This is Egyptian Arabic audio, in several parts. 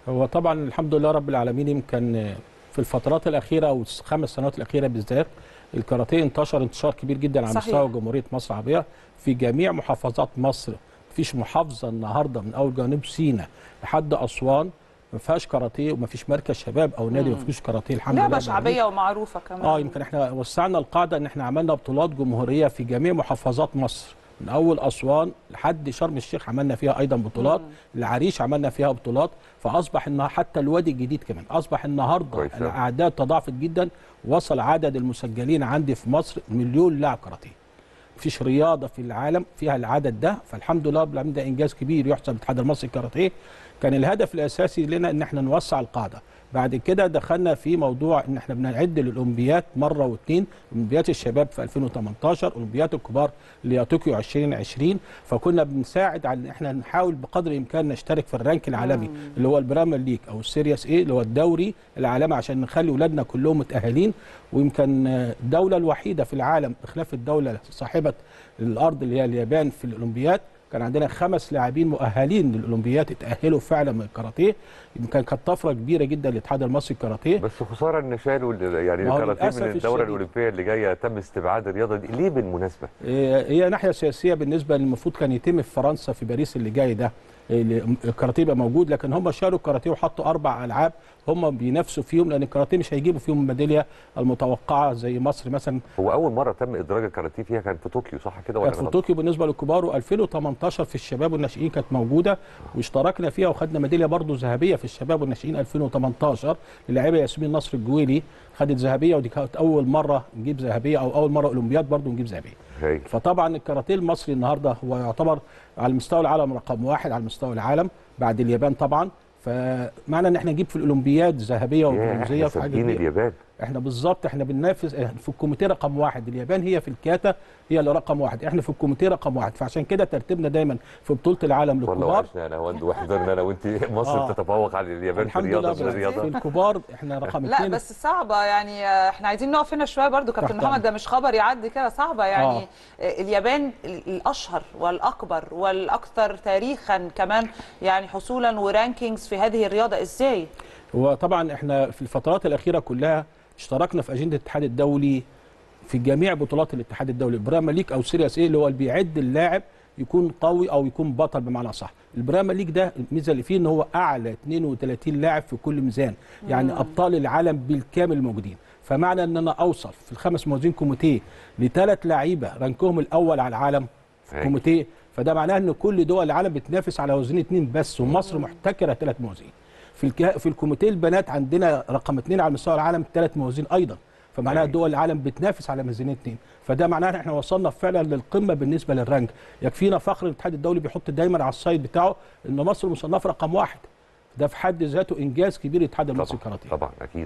هو طبعا الحمد لله رب العالمين يمكن في الفترات الاخيره او الخمس سنوات الاخيره بالذات الكاراتيه انتشر انتشار كبير جدا على صحيح. مستوى جمهوريه مصر العربيه في جميع محافظات مصر مفيش محافظه النهارده من اول جنوب سيناء لحد اسوان ما فيهاش كاراتيه وما فيش مركز شباب او نادي ما فيهوش كاراتيه الحمد لله لعبه رب العالمين. شعبيه ومعروفه كمان اه يمكن احنا وسعنا القاعده ان احنا عملنا بطولات جمهوريه في جميع محافظات مصر من اول اسوان لحد شرم الشيخ عملنا فيها ايضا بطولات العريش عملنا فيها بطولات فاصبح ان حتى الوادي الجديد كمان اصبح النهارده كويس أوي. الاعداد تضاعفت جدا وصل عدد المسجلين عندي في مصر مليون لاعب كاراتيه مفيش رياضه في العالم فيها العدد ده فالحمد لله رب العالمين ده انجاز كبير يحسب الاتحاد المصري للكاراتيه كان الهدف الاساسي لنا ان احنا نوسع القاعده بعد كده دخلنا في موضوع ان احنا بنعد للاولمبيات مره واثنين اولمبيات الشباب في 2018 اولمبيات الكبار اللي هي طوكيو 2020 فكنا بنساعد على ان احنا نحاول بقدر الامكان نشترك في الرانك العالمي اللي هو البريمير ليج او السيريس ايه اللي هو الدوري العالمي عشان نخلي اولادنا كلهم متاهلين ويمكن آه، الدوله الوحيده في العالم بخلاف الدوله صاحبه الارض اللي هي اليابان في الاولمبياد كان عندنا خمس لاعبين مؤهلين للاولمبياد اتاهلوا فعلا من الكاراتيه يمكن كانت طفره كبيره جدا للاتحاد المصري للكاراتيه بس خساره ان شالوا ال- يعني ما هو الكاراتيه للأسف من الدوره الشديد. الاولمبيه اللي جايه تم استبعاد الرياضه دي ليه بالمناسبه؟ إيه، هي ناحيه سياسيه بالنسبه المفروض كان يتم في فرنسا في باريس اللي جاي ده اللي الكاراتيه يبقى موجود لكن هم شالوا الكاراتيه وحطوا اربع العاب هم بينافسوا فيهم لان الكاراتيه مش هيجيبوا فيهم الميداليه المتوقعه زي مصر مثلا هو اول مره تم ادراج الكاراتيه فيها كان في طوكيو صح كده ولا كانت في غلط؟ طوكيو بالنسبه للكبار و2018 في الشباب والناشئين كانت موجوده واشتركنا فيها وخدنا ميداليه برضه ذهبيه في الشباب والناشئين 2018 للاعيبه ياسمين نصر الجويلي خدت ذهبيه ودي كانت اول مره نجيب ذهبيه او اول مره اولمبياد برضه نجيب ذهبيه هايل فطبعا الكاراتيه المصري النهارده هو يعتبر على مستوى العالم رقم واحد على مستوى العالم بعد اليابان طبعا فمعنى ان احنا نجيب في الاولمبياد ذهبيه يا وبرونزيه احنا في حاجه سابقين كبيرة. اليابان احنا بالظبط احنا بننافس في الكوميتيه رقم واحد اليابان هي في الكاتا هي اللي رقم واحد احنا في الكوميتيه رقم واحد فعشان كده ترتيبنا دايما في بطوله العالم والله للكبار وحشنا انا وانت وحضرنا انا وانت مصر آه. تتفوق على اليابان في الحمد الرياضه لله في بس الرياضه في الكبار احنا رقم لا اثنين بس صعبه يعني آه، احنا عايزين نقف هنا شويه برضو كابتن تحت محمد ده مش خبر يعدي كده صعبه يعني آه. آه. اليابان ال- الاشهر والاكبر والاكثر تاريخا كمان يعني حصولا ورانكينجز في هذه الرياضه ازاي هو طبعا احنا في الفترات الاخيره كلها اشتركنا في اجنده الاتحاد الدولي في جميع بطولات الاتحاد الدولي بريمير ليج او سيريس ايه اللي هو اللي بيعد اللاعب يكون قوي او يكون بطل بمعنى صح البريمير ليج ده الميزه اللي فيه ان هو اعلى 32 لاعب في كل ميزان يعني ابطال العالم بالكامل الموجودين فمعنى ان انا اوصل في الخمس موازين كوميتيه لثلاث لعيبه رانكهم الاول على العالم في هايل. كوميتيه فده معناه ان كل دول العالم بتنافس على وزنين اثنين بس ومصر محتكره ثلاث موازين في الك... في الكوميتيه البنات عندنا رقم اثنين على مستوى العالم ثلاث موازين ايضا فمعناها جميل. دول العالم بتنافس على موازين اثنين فده معناه ان احنا وصلنا فعلا للقمه بالنسبه للرانك يكفينا فخر الاتحاد الدولي بيحط دايما على السايد بتاعه ان مصر مصنفه رقم واحد ده في حد ذاته انجاز كبير للاتحاد المصري طبعا للكاراتيه طبعا اكيد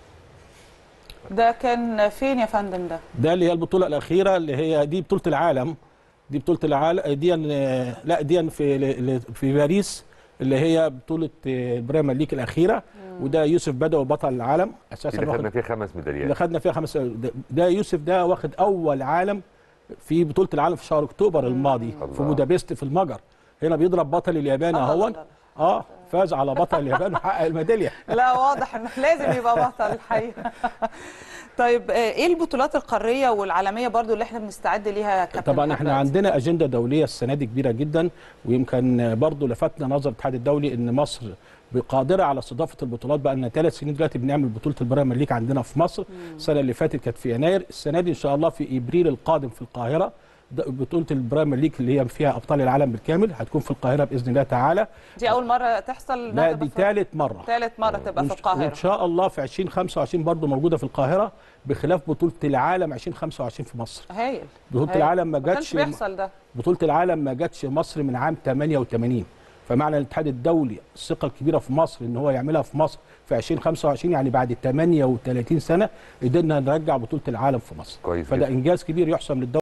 ده كان فين يا فندم ده ده اللي هي البطوله الاخيره اللي هي دي بطوله العالم دي بطوله العالم دي لا دي في ل- في باريس اللي هي بطوله البريمير ليج الاخيره وده يوسف بدوي بطل العالم دي اساسا اللي خدنا واخد فيها خمس اللي ميداليات خدنا فيها خمس ده- ده يوسف ده واخد اول عالم في بطوله العالم في شهر اكتوبر الماضي في الله. بودابست في المجر هنا بيضرب بطل اليابان آه، اهون لا، لا. اه فاز على بطل اليابان وحقق الميداليه لا واضح انه لازم يبقى بطل الحقيقه طيب آه، ايه البطولات القاريه والعالميه برضو اللي احنا بنستعد ليها يا كابتن طبعا احنا محمد؟ عندنا اجنده دوليه السنه دي كبيره جدا ويمكن برضو لفتنا نظر الاتحاد الدولي ان مصر قادره على استضافه البطولات بقى لنا ثلاث سنين دلوقتي بنعمل بطوله البريمير ليج عندنا في مصر السنه اللي فاتت كانت في يناير السنه دي ان شاء الله في ابريل القادم في القاهره ده بطوله البريمير ليج اللي هي فيها ابطال العالم بالكامل هتكون في القاهره باذن الله تعالى دي اول مره تحصل لا دي ثالث مره ثالث مره تبقى في وإن- القاهره وان شاء الله في 2025 برضو موجوده في القاهره بخلاف بطوله العالم 2025 في مصر هايل بطوله هايل. العالم ما ما كانش جاتش بيحصل ده بطوله العالم ما جاتش مصر من عام 88 فمعنى الاتحاد الدولي الثقه الكبيره في مصر ان هو يعملها في مصر في 2025 يعني بعد 38 سنه قدرنا نرجع بطوله العالم في مصر كويس فده جدا. انجاز كبير يحسب للدوله